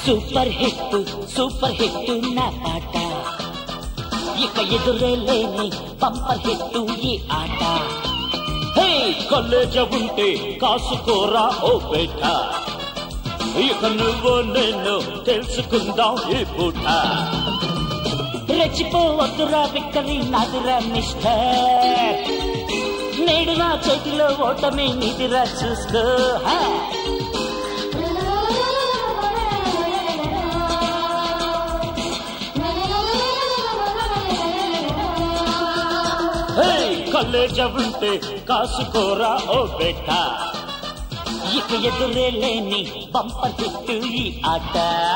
Super hit super hit నా పాట ఇక ఎదురే లేని బంపర్ హిట్ ఈ ఆట హే కాలేజ ఉంటే కాసుకోరా ఓ బేట ఇక నువ్వు నేను తెలుసుకుందాం ఈ పూట రెచ్చిపోవద్దురా విక్కరి నాదిరా మిస్టర్ నేడు నా చేతిలో ఓటమి నిధిరా చూసుకో హా హే కలేజ ఉంటే కాసుకోరా ఓ బేట ఇక ఎదురే లేని బంపర్ హిట్ ఈ ఆట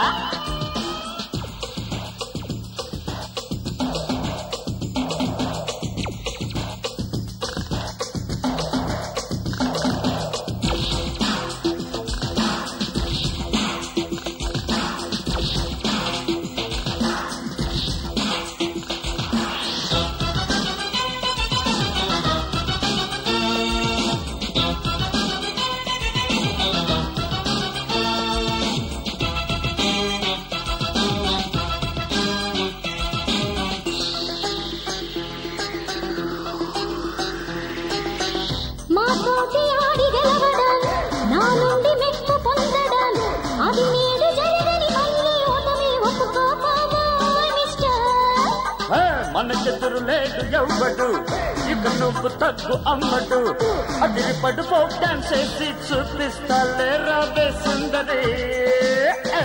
మాతోటి ఆడి గెలవడం నా నుండి మెప్పు పొందడం అది నేడు జరగని మళ్ళీ ఓటమి ఒప్పుకోపోవా మిస్టర్ హే, మనకెదురు లేడు ఎవ్వడు ఇక నువ్వు తగ్గు అమ్మడు అదిరిపడు ఫోక్ డాన్స్ వేసి చూపిస్తా లేరా బే సుందరి ఏ.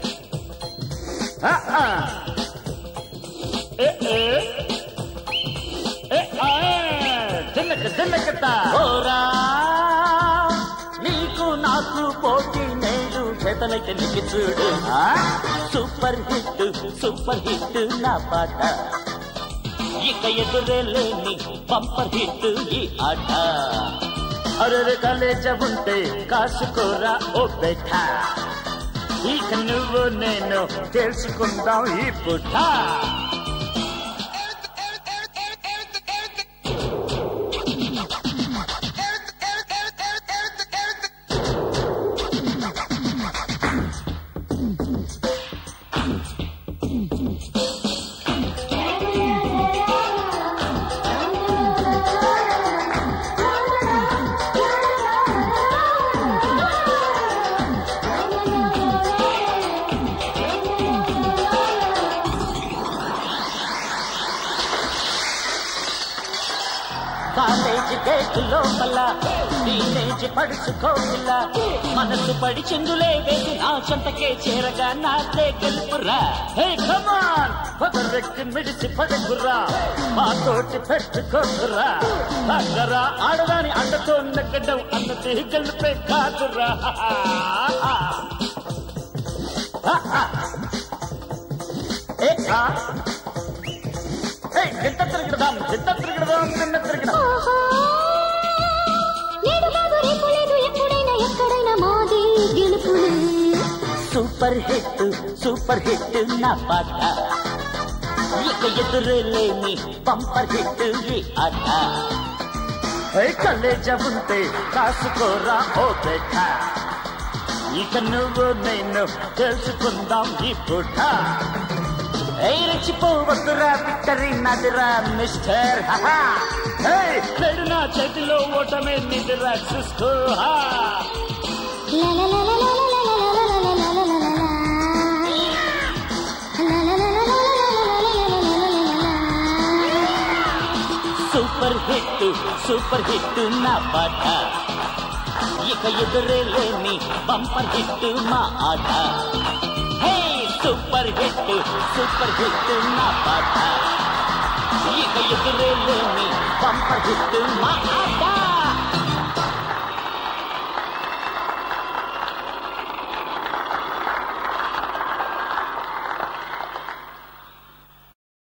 ఆ, ఆ. ఏ, ఏ. ఏ, ఆ. జిన్నక జిన్నకట. ఓరా నీకు నాకు పోటీ నేడు చేతనైతే నీకు చూడు ఆ? సూపర్ హిట్ సూపర్ హిట్ నా పాట ఇక ఎదురే లేని బంపర్ హిట్ ఈ ఆట అరే కలేజ ఉంటే కాసుకోరా ఓ బెఠ ఇక నువ్వు నేను తెలుసుకుందాం ఈ పుట్ట కాలేజీ గేట్ లోపల టీనేజ్ పడుచుకోపిల్ల మనసు పడి చెందులే వేసి నా చెంతకే చేరగా నాదే గెలుపురా హే కమాన్ పదరెక్కి మిడిసి పడకురా మా తోటి పెట్టుకోకురా దగ్గరా ఆడదాని అండతో నెగ్గడం అన్నది గెలిపే కాదురా ఏ ఆ ఏయ్, గింత తిరగడదాం గింత తిరగడదాం నిన్న తిరగడం ఆహా నేడు కాదు రేపు లేదు ఎప్పుడైనా ఎక్కడైనా మాది గెలుపులే సూపర్ హిట్ సూపర్ హిట్ నా పాట ఇక ఎదురే లేని బంపర్ హిట్ ఈ ఆట కలేజ ఉంటే కాసుకోరా ఓ బేట ఇక నువ్వు నేను తెలుసుకుందాం ఈ పూట ఏయ్ రెచ్చిపోవద్దురా విక్టరీ నదిరా మిస్టర్ హహా ఏయ్ నేడు నా చేతిలో ఓటమే నిదిరా చూసుకో హా లా లా లా లా లా లా లా లా లా లా లా లా లా లా. లా లా లా లా లా లా లా లా లా లా లా లా లా. సూపర్ హిట్ సూపర్ హిట్ నా పాట ఇక ఎదురే లేని బంపర్ హిట్ మా ఆట హే సూపర్ హిట్ సూపర్ హిట్ నా పాట ఇక ఎదురే లేని బంపర్ హిట్ మా ఆట